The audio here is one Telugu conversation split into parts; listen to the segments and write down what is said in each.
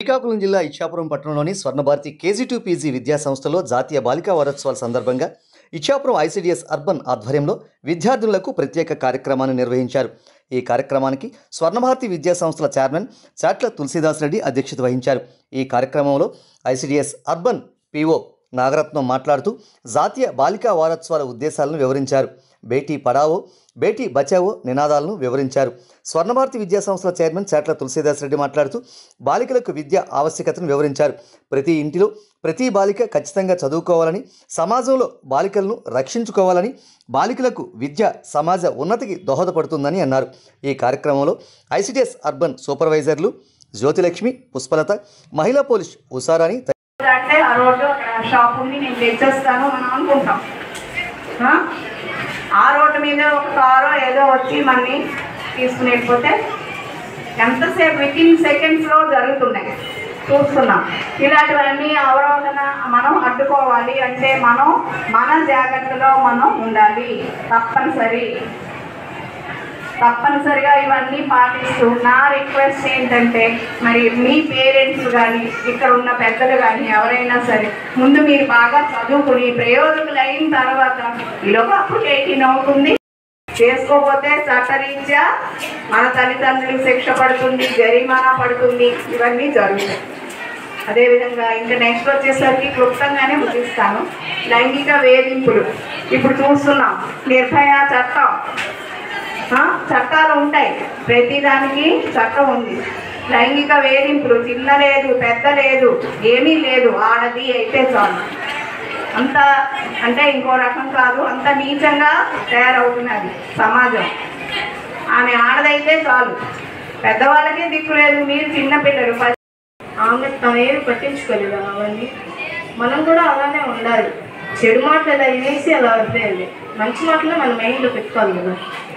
శ్రీకాకుళం జిల్లా ఇచ్చాపురం పట్టణంలోని స్వర్ణభారతి కేజీ టూ పీజీ విద్యా సంస్థలో జాతీయ బాలికా వారోత్సవాల సందర్భంగా ఇచ్చాపురం ఐసిడిఎస్ అర్బన్ ఆధ్వర్యంలో విద్యార్థులకు ప్రత్యేక కార్యక్రమాన్ని నిర్వహించారు ఈ కార్యక్రమానికి స్వర్ణభారతి విద్యా సంస్థల చైర్మన్ చాట్ల తులసీదాస్ రెడ్డి అధ్యక్షత వహించారు ఈ కార్యక్రమంలో ఐసిడిఎస్ అర్బన్ పిఓ నాగరత్నం మాట్లాడుతూ జాతీయ బాలికా వారోత్సవాల ఉద్దేశాలను వివరించారు బేటీ పడావో బేటీ బచావో నినాదాలను వివరించారు స్వర్ణభారతి విద్యా సంస్థల చైర్మన్ చాట్ల తులసీదాస్ రెడ్డి మాట్లాడుతూ బాలికలకు విద్య ఆవశ్యకతను వివరించారు ప్రతి ఇంటిలో ప్రతి బాలిక ఖచ్చితంగా చదువుకోవాలని సమాజంలో బాలికలను రక్షించుకోవాలని బాలికలకు విద్య సమాజ ఉన్నతికి దోహదపడుతుందని అన్నారు ఈ కార్యక్రమంలో ఐసిడిఎస్ అర్బన్ సూపర్వైజర్లు జ్యోతిలక్ష్మి పుష్పలత మహిళా పోలీస్ ఉషారాణి అంటే ఆ రోడ్డు అక్కడ షాప్ ఉంది నేను తెచ్చేస్తాను మనం అనుకుంటాం ఆ? ఆ రోడ్డు మీద ఒక కారో ఏదో వచ్చి మనని తీసుకుని వెళ్ళిపోతే ఎంతసేపు విత్ ఇన్ సెకండ్స్లో జరుగుతున్నాయి చూస్తున్నాం ఇలాంటివన్నీ అవరోధన మనం అడ్డుకోవాలి అంటే మనం మన జాగ్రత్తలో మనం ఉండాలి తప్పనిసరి తప్పనిసరిగా ఇవన్నీ పాటిస్తూ నా రిక్వెస్ట్ ఏంటంటే మరి మీ పేరెంట్స్ కానీ ఇక్కడ ఉన్న పెద్దలు కానీ ఎవరైనా సరే ముందు మీరు బాగా చదువుకుని ప్రయోజకులు అయిన తర్వాత ఈలోగా అప్పుడు ఎయిటీన్ అవుతుంది చేసుకోకపోతే చట్టరీత్యా మన తల్లిదండ్రులకు శిక్ష పడుతుంది జరిమానా పడుతుంది ఇవన్నీ జరుగుతాయి అదేవిధంగా ఇంకా నెక్స్ట్ వచ్చేసరికి క్లుప్తంగానే ముగిస్తాను లైంగిక వేధింపులు ఇప్పుడు చూస్తున్నాం నిర్భయ చట్టం ఆ, చట్టాలు ఉంటాయి ప్రతిదానికి చట్టం ఉంది లైంగిక వేధింపులు చిన్న లేదు పెద్ద లేదు ఏమీ లేదు ఆడది అయితే చాలు అంత అంటే ఇంకో రకం కాదు అంత నీచంగా తయారవుతున్నది సమాజం ఆమె ఆడదైతే చాలు పెద్దవాళ్ళకే దిక్కు లేదు మీరు చిన్నపిల్లలు ప- ఆమె తనేమి పట్టించుకోలేదు అవన్నీ మనం కూడా అలానే ఉండాలి చెడు మాటలు అలా వినేసి అలా వదిలేయాలి మంచి మాటలు మనం మైండ్లో పెట్టుకోవాలి కదా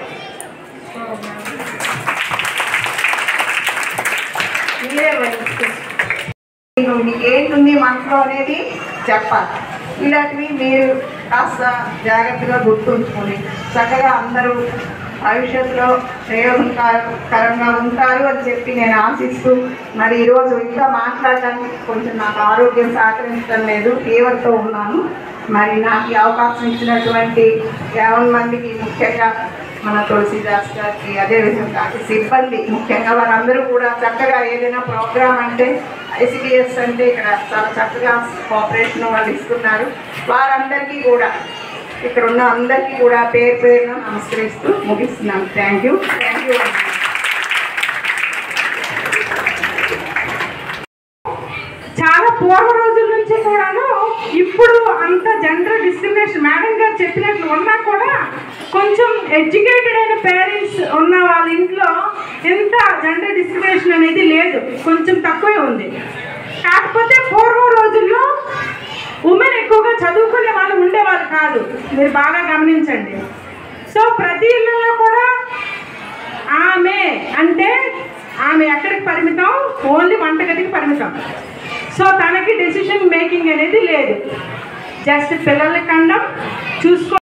మీరే మరి మీకు మీకు ఏంటుంది మనసులో అనేది చెప్పాలి ఇలాంటివి మీరు కాస్త జాగ్రత్తగా గుర్తుంచుకొని చక్కగా అందరూ భవిష్యత్తులో ప్రయోజనకరంగా ఉంటారు అని చెప్పి నేను ఆశిస్తూ మరి ఈరోజు ఇంకా మాట్లాడడానికి కొంచెం నాకు ఆరోగ్యం సహకరించడం లేదు ఫీవర్తో ఉన్నాను మరి నాకు ఈ అవకాశం ఇచ్చినటువంటి యావన్ మందికి ముఖ్యంగా మన తులసిదాస్ గారికి అదేవిధంగా సిబ్బంది ముఖ్యంగా వారందరూ కూడా చక్కగా ఏదైనా ప్రోగ్రామ్ అంటే ఐసిడిఎస్ అంటే ఇక్కడ చాలా చక్కగా కోఆపరేషన్ వాళ్ళు ఇస్తున్నారు వారందరికీ కూడా ఇక్కడ ఉన్న అందరికీ కూడా పేరు పేరున నమస్కరిస్తూ ముగిస్తున్నాను థ్యాంక్ యూ థ్యాంక్ యూ చాలా పూర్వ రోజుల నుంచి కూడాను ఇప్పుడు అంత జెండర్ డిస్క్రిమినేషన్ మేడం గారు చెప్పినట్లు ఉన్నా కూడా కొంచెం ఎడ్యుకేటెడ్ అయిన పేరెంట్స్ ఉన్న వాళ్ళ ఇంట్లో ఎంత జెండర్ డిస్క్రిమినేషన్ అనేది లేదు కొంచెం తక్కువే ఉంది కాకపోతే పూర్వం రోజుల్లో ఉమెన్ ఎక్కువగా చదువుకునే వాళ్ళు ఉండేవాళ్ళు కాదు మీరు బాగా గమనించండి సో ప్రతి ఇళ్ళలో కూడా ఆమె అంటే ఆమె ఎక్కడికి పరిమితం ఓన్లీ వంటగదికి పరిమితం సో తనకి డెసిషన్ మేకింగ్ అనేది లేదు జస్ట్ పిల్లల కండం చూసుకో